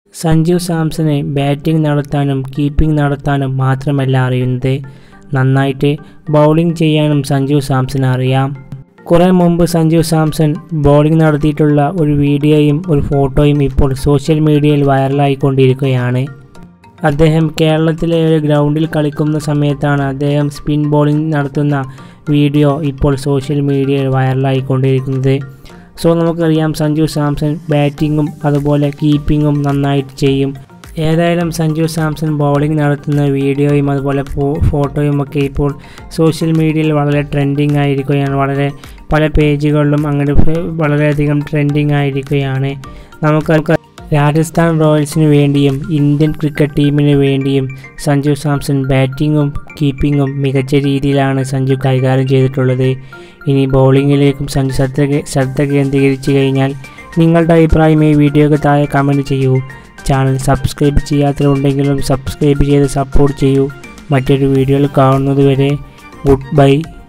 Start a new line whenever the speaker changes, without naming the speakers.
സഞ്ജു സാംസനെ ബാറ്റിംഗ് നടത്താനും കീപ്പിംഗ് നടത്താനും മാത്രമല്ല അറിയുന്നത് നന്നായിട്ട് ബൗളിംഗ് ചെയ്യാനും സഞ്ജു സാംസൺ അറിയാം കുറേ മുമ്പ് സഞ്ജു സാംസൺ ബോളിംഗ് നടത്തിയിട്ടുള്ള ഒരു വീഡിയോയും ഒരു ഫോട്ടോയും ഇപ്പോൾ സോഷ്യൽ മീഡിയയിൽ വൈറലായിക്കൊണ്ടിരിക്കുകയാണ് അദ്ദേഹം കേരളത്തിലെ ഒരു ഗ്രൗണ്ടിൽ കളിക്കുന്ന സമയത്താണ് അദ്ദേഹം സ്പിൻ ബോളിംഗ് നടത്തുന്ന വീഡിയോ ഇപ്പോൾ സോഷ്യൽ മീഡിയയിൽ വൈറലായിക്കൊണ്ടിരിക്കുന്നത് സോ നമുക്കറിയാം സഞ്ജു സാംസൺ ബാറ്റിങ്ങും അതുപോലെ കീപ്പിങ്ങും നന്നായിട്ട് ചെയ്യും ഏതായാലും സഞ്ജു സാംസൺ ബൗളിംഗ് നടത്തുന്ന വീഡിയോയും അതുപോലെ ഫോട്ടോയും ഒക്കെ ഇപ്പോൾ സോഷ്യൽ മീഡിയയിൽ വളരെ ട്രെൻഡിങ് ആയിരിക്കുകയാണ് വളരെ പല പേജുകളിലും അങ്ങനെ വളരെയധികം ട്രെൻഡിങ് ആയിരിക്കുകയാണ് നമുക്ക് രാജസ്ഥാൻ റോയൽസിന് വേണ്ടിയും ഇന്ത്യൻ ക്രിക്കറ്റ് ടീമിന് വേണ്ടിയും സഞ്ജു സാംസൺ ബാറ്റിങ്ങും കീപ്പിങ്ങും മികച്ച രീതിയിലാണ് സഞ്ജു കൈകാര്യം ചെയ്തിട്ടുള്ളത് ഇനി ബൗളിങ്ങിലേക്കും സഞ്ജു ശ്രദ്ധ ശ്രദ്ധ കേന്ദ്രീകരിച്ചു കഴിഞ്ഞാൽ നിങ്ങളുടെ അഭിപ്രായം ഈ വീഡിയോക്ക് താഴെ കമൻറ്റ് ചെയ്യൂ ചാനൽ സബ്സ്ക്രൈബ് ചെയ്യാത്തവരുണ്ടെങ്കിലും സബ്സ്ക്രൈബ് ചെയ്ത് സപ്പോർട്ട് ചെയ്യൂ മറ്റൊരു വീഡിയോയിൽ കാണുന്നതുവരെ ഗുഡ് ബൈ